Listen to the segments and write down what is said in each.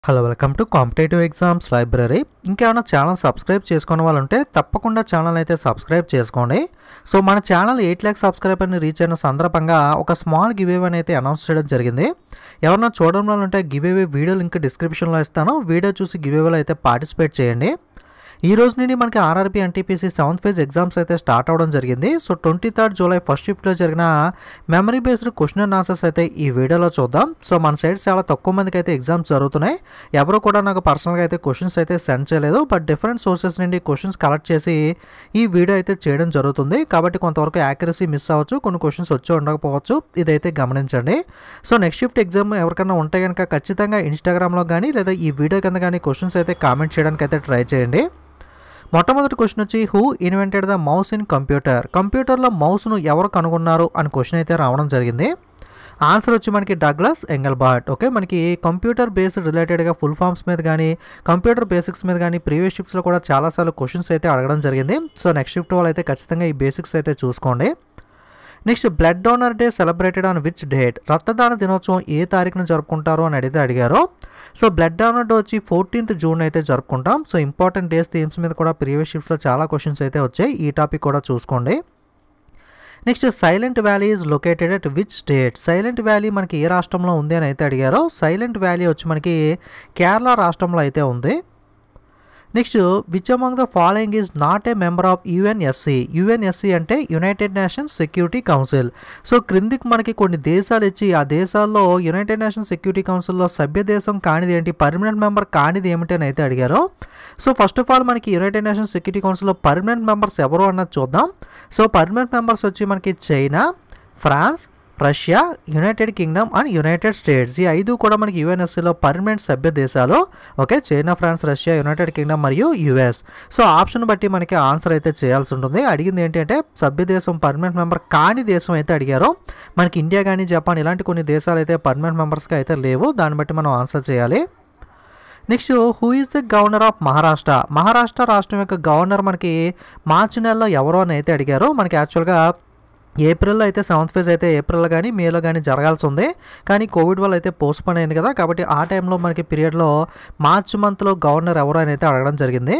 hello welcome to competitive exams library ఇంకేమైనా channel subscribe చేసుకునే వాళ్ళు ఉంటే తప్పకుండా ఛానల్ అయితే సబ్స్క్రైబ్ చేసుకోండి సో మన ఛానల్ ఎయిట్ ల్యాక్ సబ్స్క్రైబర్ని రీచ్ అయిన సందర్భంగా ఒక స్మాల్ గివేవ్ అని అయితే అనౌన్స్ చేయడం జరిగింది ఎవరన్నా చూడడం వల్ల ఉంటే గివేవే వీడియో లింక్ డిస్క్రిప్షన్లో ఇస్తాను వీడియో చూసి గివేవేలో అయితే పార్టిసిపేట్ చేయండి ఈ రోజు నుండి మనకి RRB NTPC seventh phase exams అయితే స్టార్ట్ అవడం జరిగింది so twenty third July first షిఫ్ట్లో జరిగిన memory based question and answers అయితే ఈ వీడియోలో చూద్దాం సో మన సైడ్ చాలా తక్కువ మందికి అయితే ఎగ్జామ్స్ జరుగుతున్నాయి ఎవరు కూడా నాకు పర్సనల్గా అయితే క్వశ్చన్స్ అయితే సెండ్ చేయలేదు బట్ డిఫరెంట్ సోర్సెస్ నుండి క్వశ్చన్స్ కలెక్ట్ చేసి ఈ వీడియో అయితే చేయడం జరుగుతుంది కాబట్టి కొంతవరకు యాక్యురసీ మిస్ అవ్వచ్చు కొన్ని క్వశ్చన్స్ వచ్చి ఉండకపోవచ్చు ఇదైతే గమనించండి సో నెక్స్ట్ షిఫ్ట్ ఎగ్జామ్ ఎవరికైనా ఉంటే కనుక ఖచ్చితంగా ఇన్స్టాగ్రామ్లో కానీ లేదా ఈ వీడియో కింద కానీ క్వశ్చన్స్ అయితే కామెంట్ చేయడానికి అయితే ట్రై చేయండి మొట్టమొదటి క్వశ్చన్ వచ్చి who invented the mouse in computer కంప్యూటర్లో మౌస్ను ఎవరు కనుగొన్నారు అని క్వశ్చన్ అయితే రావడం జరిగింది ఆన్సర్ వచ్చి మనకి డగ్లస్ ఎంగల్బార్ట్ ఓకే మనకి కంప్యూటర్ బేస్డ్ రిలేటెడ్గా ఫుల్ ఫామ్స్ మీద కానీ కంప్యూటర్ బేసిక్స్ మీద కానీ ప్రీవియస్ షిఫ్ట్స్లో కూడా చాలాసార్లు క్వశ్చన్స్ అయితే అడగడం జరిగింది సో నెక్స్ట్ షిఫ్ట్ వాళ్ళు అయితే ఖచ్చితంగా ఈ బేసిక్స్ అయితే చూసుకోండి next blood donor day celebrated on which date రక్తదాన దినోత్సవం ఏ తారీఖున జరుపుకుంటారు అని అడిగితే అడిగారు సో బ్లడ్ డోనర్ డే వచ్చి ఫోర్టీన్త్ జూన్ అయితే జరుపుకుంటాం సో ఇంపార్టెంట్ డేస్ థీమ్స్ మీద కూడా ప్రీవియస్ షిఫ్ట్స్లో చాలా క్వశ్చన్స్ అయితే వచ్చాయి ఈ టాపిక్ కూడా చూసుకోండి next silent valley is located at which state silent valley మనకి ఏ రాష్ట్రంలో ఉంది అని అయితే అడిగారో సైలెంట్ వ్యాలీ వచ్చి మనకి కేరళ రాష్ట్రంలో అయితే ఉంది next which among the following is not a member of UNSC UNSC అంటే united nations security council so క్రిందికి మనకి కొన్ని దేశాలు ఇచ్చి ఆ దేశాల్లో యునైటెడ్ నేషన్స్ సెక్యూరిటీ కౌన్సిల్లో సభ్య దేశం కానిది ఏంటి పర్మనెంట్ మెంబర్ కానిది ఏమిటి అని అయితే అడిగారు సో ఫస్ట్ ఆఫ్ ఆల్ మనకి యునైటెడ్ నేషన్స్ సెక్యూరిటీ కౌన్సిల్లో పర్మనెంట్ మెంబర్స్ ఎవరు అన్నది చూద్దాం సో పర్మనెంట్ మెంబర్స్ వచ్చి మనకి China France Russia United Kingdom and United States ఈ ఐదు కూడా మనకి యుఎన్ఎస్సీలో పర్మనెంట్ సభ్య దేశాలు okay China France Russia United Kingdom మరియు యుఎస్ సో ఆప్షన్ బట్టి మనకి ఆన్సర్ అయితే చేయాల్సి ఉంటుంది అడిగింది ఏంటంటే సభ్య దేశం పర్మనెంట్ మెంబర్ కాని దేశం అయితే అడిగారో మనకి ఇండియా కానీ జపాన్ ఇలాంటి కొన్ని దేశాలు అయితే పర్మనెంట్ మెంబర్స్గా అయితే లేవు దాన్ని బట్టి మనం ఆన్సర్ చేయాలి next who is the governor of Maharashtra Maharashtra రాష్ట్రం యొక్క గవర్నర్ మనకి మార్చి నెలలో ఎవరో అని అయితే అడిగారో మనకి యాక్చువల్గా ఏప్రిల్లో అయితే సెవెంత్ ఫేజ్ అయితే ఏప్రిల్లో కానీ మేలో కానీ జరగాల్సి ఉంది కానీ కోవిడ్ వల్ల అయితే పోస్ట్పోన్ అయింది కదా కాబట్టి ఆ టైంలో మనకి పీరియడ్లో మార్చ్ మంత్లో గవర్నర్ ఎవరు అని అయితే అడగడం జరిగింది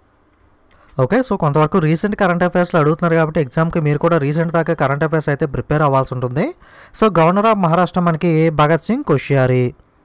ఓకే సో కొంతవరకు రీసెంట్ కరెంట్ అఫైర్స్లో అడుగుతున్నారు కాబట్టి ఎగ్జామ్కి మీరు కూడా రీసెంట్ దాకా కరెంట్ అఫైర్స్ అయితే ప్రిపేర్ అవ్వాల్సి ఉంటుంది సో గవర్నర్ ఆఫ్ మహారాష్ట్ర మనకి భగత్ సింగ్ కొషియారి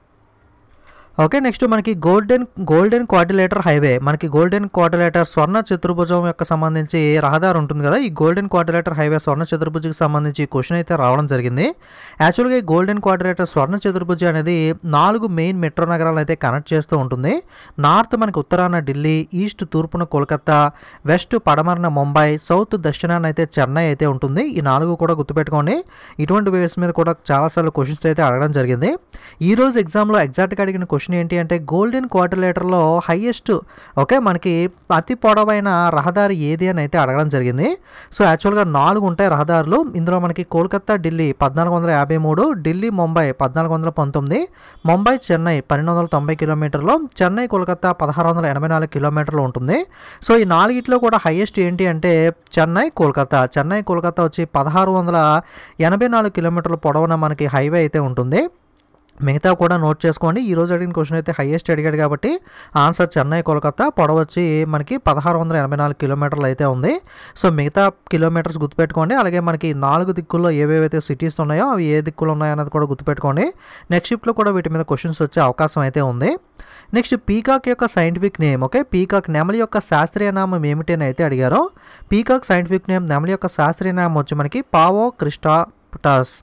ఓకే నెక్స్ట్ మనకి గోల్డెన్ గోల్డెన్ క్వాడ్రిలేటర్ హైవే మనకి గోల్డెన్ క్వాడ్రిలేటర్ స్వర్ణ చతుర్భుజం యొక్క సంబంధించి రహదారి ఉంటుంది కదా ఈ గోల్డెన్ క్వాడ్రిలేటర్ హైవే స్వర్ణ చతుర్భుజకి సంబంధించి క్వశ్చన్ అయితే రావడం జరిగింది యాక్చువల్గా ఈ గోల్డెన్ క్వాడ్రిలేటర్ స్వర్ణ చతుర్భుజ అనేది నాలుగు మెయిన్ మెట్రో నగరాలను అయితే కనెక్ట్ చేస్తూ ఉంటుంది నార్త్ మనకి ఉత్తరాన ఢిల్లీ ఈస్ట్ తూర్పున కోల్కతా వెస్ట్ పడమరన ముంబై సౌత్ దక్షిణాన అయితే చెన్నై అయితే ఉంటుంది ఈ నాలుగు కూడా గుర్తుపెట్టుకోండి ఇటువంటి వేస్ మీద కూడా చాలాసార్లు క్వశ్చన్స్ అయితే అడగడం జరిగింది ఈ రోజు ఎగ్జామ్లో ఎగ్జాక్ట్గా అడిగిన క్వశ్చన్ క్వశ్చన్ ఏంటి అంటే గోల్డెన్ క్వార్టర్లేటర్లో హైయెస్ట్ ఓకే మనకి అతి పొడవైన రహదారి ఏది అని అయితే అడగడం జరిగింది సో యాక్చువల్గా నాలుగు ఉంటాయి రహదారులు ఇందులో మనకి కోల్కతా ఢిల్లీ పద్నాలుగు వందల యాభై మూడు ఢిల్లీ ముంబై పద్నాలుగు వందల పంతొమ్మిది ముంబై చెన్నై పన్నెండు వందల తొంభై కిలోమీటర్లు చెన్నై కోల్కతా పదహారు వందల ఎనభై నాలుగు కిలోమీటర్లు ఉంటుంది సో ఈ నాలుగిట్లో కూడా హైయెస్ట్ ఏంటి అంటే చెన్నై కోల్కతా చెన్నై కోల్కతా వచ్చి పదహారు వందల ఎనభై నాలుగు కిలోమీటర్ల పొడవున మనకి హైవే అయితే ఉంటుంది మిగతా కూడా నోట్ చేసుకోండి ఈ రోజు అడిగిన క్వశ్చన్ అయితే హైయెస్ట్ అడిగాడు కాబట్టి ఆన్సర్ చెన్నై కోల్కతా పొడవు వచ్చి మనకి పదహారు వందల ఎనభై నాలుగు కిలోమీటర్లు అయితే ఉంది సో మిగతా కిలోమీటర్స్ గుర్తుపెట్టుకోండి అలాగే మనకి నాలుగు దిక్కుల్లో ఏవేవైతే సిటీస్ ఉన్నాయో అవి ఏ దిక్కులు ఉన్నాయో అన్నది కూడా గుర్తుపెట్టుకోండి నెక్స్ట్ షిఫ్ట్లో కూడా వీటి మీద క్వశ్చన్స్ వచ్చే అవకాశం అయితే ఉంది నెక్స్ట్ పీకాక్ యొక్క సైంటిఫిక్ నేమ్ ఓకే పీకాక్ నెమలి యొక్క శాస్త్రీయ నామం ఏమిటి అని అయితే అడిగారో పీకాక్ సైంటిఫిక్ నేమ్ నెమలి యొక్క శాస్త్రీయ నామం వచ్చి మనకి Pavo cristatus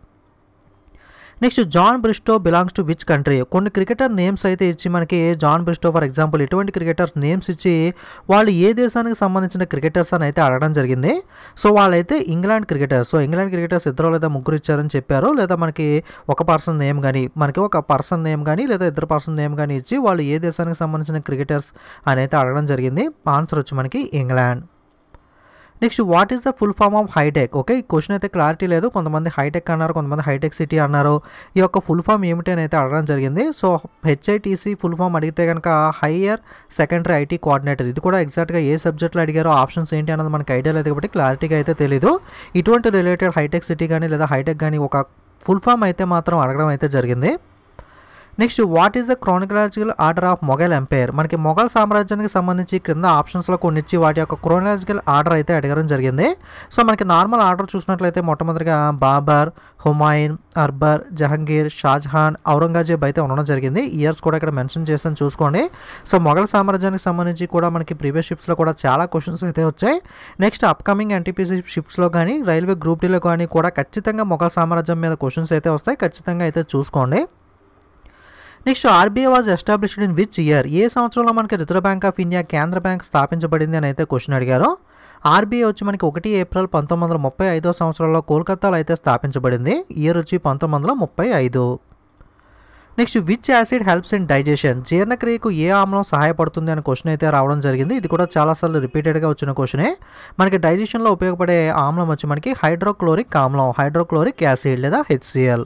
next John Bristow belongs to which country కొన్ని క్రికెటర్ నేమ్స్ అయితే ఇచ్చి మనకి జాన్ బ్రిస్టో ఫర్ ఎగ్జాంపుల్ ఇటువంటి క్రికెటర్ నేమ్స్ ఇచ్చి వాళ్ళు ఏ దేశానికి సంబంధించిన క్రికెటర్స్ అని అయితే అడగడం జరిగింది సో వాళ్ళైతే England cricketers so England cricketers ఇద్దరు లేదా ముగ్గురు ఇచ్చారని చెప్పారు లేదా మనకి ఒక పర్సన్ నేమ్ కానీ మనకి ఒక పర్సన్ నేమ్ కానీ లేదా ఇద్దరు పర్సన్ నేమ్ కానీ ఇచ్చి వాళ్ళు ఏ దేశానికి సంబంధించిన క్రికెటర్స్ అని అయితే అడగడం జరిగింది ఆన్సర్ వచ్చి మనకి England next what is the full form of hitech okay ఈ క్వశ్చన్ అయితే క్లారిటీ లేదు కొంతమంది హైటెక్ అన్నారు కొంతమంది హైటెక్ సిటీ అన్నారు ఈ యొక్క ఫుల్ ఫామ్ ఏమిటి అని అయితే అడగడం జరిగింది సో హెచ్ఐటీసీ ఫుల్ ఫామ్ అడిగితే కనుక హయ్యర్ సెకండరీ ఐటీ కోఆర్డినేటర్ ఇది కూడా ఎగ్జాక్ట్గా ఏ సబ్జెక్ట్లో అడిగారో ఆప్షన్స్ ఏంటి అన్నది మనకి ఐడియా లేదు కాబట్టి క్లారిటీగా అయితే తెలీదు ఇటువంటి రిలేటెడ్ హైటెక్ సిటీ కానీ లేదా హైటెక్ కానీ ఒక ఫుల్ ఫామ్ అయితే మాత్రం అడగడం అయితే జరిగింది next what is the chronological order of Mughal empire మనకి మొఘల్ సామ్రాజ్యానికి సంబంధించి క్రింద ఆప్షన్స్లో కొన్ని ఇచ్చి వాటి యొక్క క్రోనలాజికల్ ఆర్డర్ అయితే అడగడం జరిగింది సో మనకి నార్మల్ ఆర్డర్ చూసినట్లయితే మొట్టమొదటిగా బాబర్ హుమాయూన్ అక్బర్ జహంగీర్ షాజహాన్ ఔరంగజేబ్ అయితే ఉండడం జరిగింది ఇయర్స్ కూడా ఇక్కడ మెన్షన్ చేస్తాను చూసుకోండి సో మొఘల్ సామ్రాజ్యానికి సంబంధించి కూడా మనకి ప్రీవియస్ షిప్స్లో కూడా చాలా క్వశ్చన్స్ అయితే వచ్చాయి నెక్స్ట్ అప్కమింగ్ ఎన్టీపీసీ షిప్స్లో కానీ రైల్వే గ్రూప్ డీలో కానీ కూడా ఖచ్చితంగా మొఘల్ సామ్రాజ్యం మీద క్వశ్చన్స్ అయితే వస్తాయి ఖచ్చితంగా అయితే చూసుకోండి next RBI was established in which year ఏ సంవత్సరంలో మనకి రిజర్వ్ బ్యాంక్ ఆఫ్ ఇండియా కేంద్ర బ్యాంక్ స్థాపించబడింది అని అయితే క్వశ్చన్ అడిగారు ఆర్బీఐ వచ్చి మనకి ఒకటి ఏప్రిల్ పంతొమ్మిది వందల ముప్పై ఐదో సంవత్సరంలో కోల్కతాలో అయితే స్థాపించబడింది ఇయర్ వచ్చి పంతొమ్మిది వందల ముప్పై ఐదు next which acid helps in digestion జీర్ణక్రియకు ఏ ఆమ్లం సహాయపడుతుంది అనే క్వశ్చన్ అయితే రావడం జరిగింది ఇది కూడా చాలాసార్లు రిపీటెడ్గా వచ్చిన క్వశ్చనే మనకి డైజెషన్లో ఉపయోగపడే ఆమ్లం వచ్చి మనకి హైడ్రోక్లోరిక్ ఆమ్లం హైడ్రోక్లోరిక్ యాసిడ్ లేదా HCL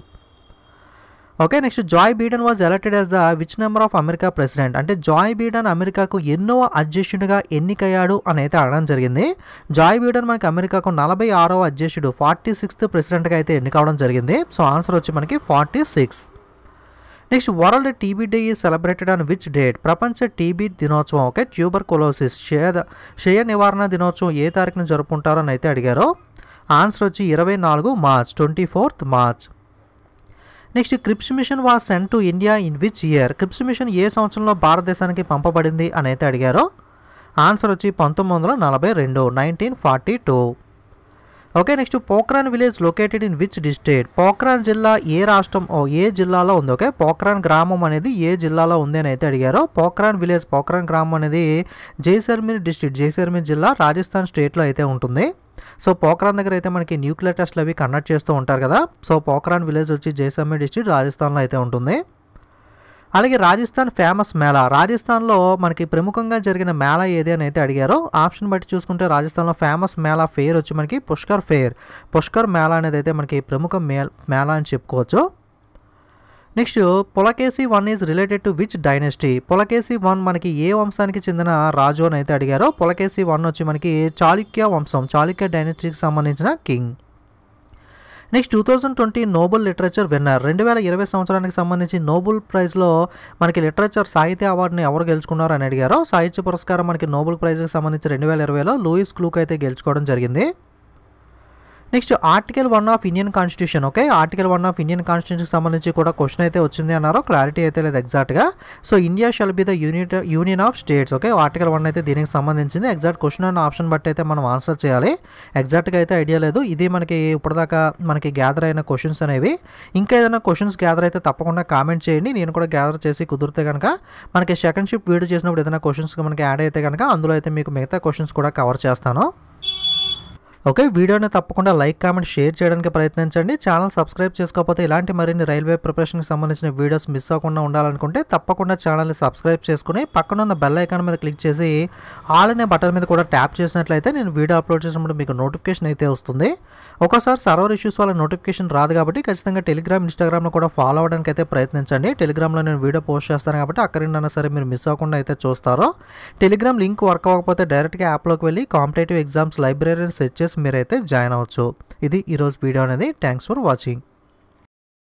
okay next Joe Biden was elected as the which number of America president అంటే జాయ్ బీడన్ అమెరికాకు ఎన్నో అధ్యక్షుడిగా ఎన్నికయ్యాడు అని అయితే అడగడం జరిగింది జాయ్ బీడన్ మనకి అమెరికాకు నలభై ఆరవ అధ్యక్షుడు ఫార్టీ సిక్స్త్ ప్రెసిడెంట్గా అయితే ఎన్నికవడం జరిగింది సో ఆన్సర్ వచ్చి మనకి forty six next world TB day ఈ సెలబ్రేటెడ్ ఆన్ విచ్ డేట్ ప్రపంచ టీబీ దినోత్సవం ఓకే ట్యూబర్ కొలోసిస్ క్షయ క్షయ నివారణ దినోత్సవం ఏ తారీఖున జరుపుకుంటారని అయితే అడిగారు ఆన్సర్ వచ్చి ఇరవై నాలుగు March twenty fourth March next Cripps mission was sent to India in which year Cripps mission ఏ సంవత్సరంలో భారతదేశానికి పంపబడింది అని అయితే అడిగారు ఆన్సర్ వచ్చి పంతొమ్మిది వందల నలభై రెండు nineteen forty two okay next Pokhran village located in which district Pokhran జిల్లా ఏ రాష్ట్రం ఓ ఏ జిల్లాలో ఉంది ఓకే పోక్రాన్ గ్రామం అనేది ఏ జిల్లాలో ఉంది అని అయితే అడిగారు పోక్రాన్ విలేజ్ పోక్రాన్ గ్రామం అనేది జైసర్మీర్ డిస్ట్రిక్ట్ జైసర్మీర్ జిల్లా రాజస్థాన్ స్టేట్లో అయితే ఉంటుంది సో పోక్రాన్ దగ్గర అయితే మనకి న్యూక్లియర్ టెస్ట్లు అవి కండక్ట్ చేస్తూ ఉంటారు కదా సో పోక్రాన్ విలేజ్ వచ్చి జైసర్మీర్ డిస్ట్రిక్ట్ రాజస్థాన్లో అయితే ఉంటుంది అలాగే రాజస్థాన్ ఫేమస్ మేళా రాజస్థాన్లో మనకి ప్రముఖంగా జరిగిన మేళా ఏది అని అయితే అడిగారో ఆప్షన్ బట్టి చూసుకుంటే రాజస్థాన్లో ఫేమస్ మేళా ఫేర్ వచ్చి మనకి పుష్కర్ ఫేర్ పుష్కర్ మేళా అనేది అయితే మనకి ప్రముఖ మే మేళా అని చెప్పుకోవచ్చు next Pulakeshi one is related to which dynasty Pulakeshi one మనకి ఏ వంశానికి చెందిన రాజు అని అయితే అడిగారో పులకేసి వన్ వచ్చి మనకి చాళుక్య వంశం చాళుక్య డైనెస్టీకి సంబంధించిన king next two thousand twenty Nobel literature winner రెండు వేల ఇరవై సంవత్సరానికి సంబంధించి నోబెల్ ప్రైజ్లో మనకి లిటరేచర్ సాహిత్య అవార్డుని ఎవరు గెలుచుకున్నారు అని అడిగారో సాహిత్య పురస్కారం మనకి నోబెల్ ప్రైజ్కి సంబంధించి రెండు వేల ఇరవైలో లూయిస్ క్లూక్ అయితే గెలుచుకోవడం జరిగింది next article one of Indian constitution okay article one of Indian కాన్స్టిట్యూషన్కి సంబంధించి కూడా క్వశ్చన్ అయితే వచ్చింది అన్నారు క్లారిటీ అయితే లేదు ఎగ్జాక్ట్గా so India shall be the unit union of states okay article one అయితే దీనికి సంబంధించింది ఎగ్జాక్ట్ క్వశ్చన్ అండ్ ఆప్షన్ బట్టి అయితే మనం ఆన్సర్ చేయాలి ఎగ్జాక్ట్గా అయితే ఐడియా లేదు ఇది మనకి ఇప్పటిదాకా మనకి గ్యాదర్ అయిన క్వశ్చన్స్ అనేవి ఇంకా ఏదైనా క్వశ్చన్స్ గ్యాదర్ అయితే తప్పకుండా కామెంట్ చేయండి నేను కూడా గ్యాదర్ చేసి కుదిరితే కనుక మనకి సెకండ్ షిఫ్ట్ వీడియో చేసినప్పుడు ఏదైనా క్వశ్చన్స్ మనకి యాడ్ అయితే కనుక అందులో అయితే మీకు మిగతా క్వశ్చన్స్ కూడా కవర్ చేస్తాను ఓకే వీడియోని తప్పకుండా లైక్ కామెంట్ షేర్ చేయడానికి ప్రయత్నించండి ఛానల్ సబ్స్క్రైబ్ చేసుకోకపోతే ఇలాంటి మరిన్ని రైల్వే ప్రిపరేషన్కి సంబంధించిన వీడియోస్ మిస్ అవ్వకుండా ఉండాలనుకుంటే తప్పకుండా ఛానల్ని సబ్స్క్రైబ్ చేసుకుని పక్కన ఉన్న బెల్ ఐకాన్ మీద క్లిక్ చేసి ఆల్ అనే బటన్ మీద కూడా ట్యాప్ చేసినట్లయితే నేను వీడియో అప్లోడ్ చేసినప్పుడు మీకు నోటిఫికేషన్ అయితే వస్తుంది ఒకసారి సర్వర్ ఇష్యూస్ వల్ల నోటిఫికేషన్ రాదు కాబట్టి ఖచ్చితంగా టెలిగ్రామ్ ఇన్స్టాగ్రామ్లో కూడా ఫాలో అవ్వడానికి అయితే ప్రయత్నించండి టెలిగ్రామ్లో నేను వీడియో పోస్ట్ చేస్తాను కాబట్టి అక్కడైనా సరే మీరు మిస్ అవ్వకుండా అయితే చూస్తారో టెలిగ్రామ్ లింక్ వర్క్ అవ్వకపోతే డైరెక్ట్గా యాప్లోకి వెళ్ళి కాంపిటేటివ్ ఎగ్జామ్స్ లైబ్రరీని సెట్ చేసి మీరైతే జాయిన్ అవ్వచ్చు ఇది ఈరోజు వీడియో అనేది థ్యాంక్స్ ఫర్ వాచింగ్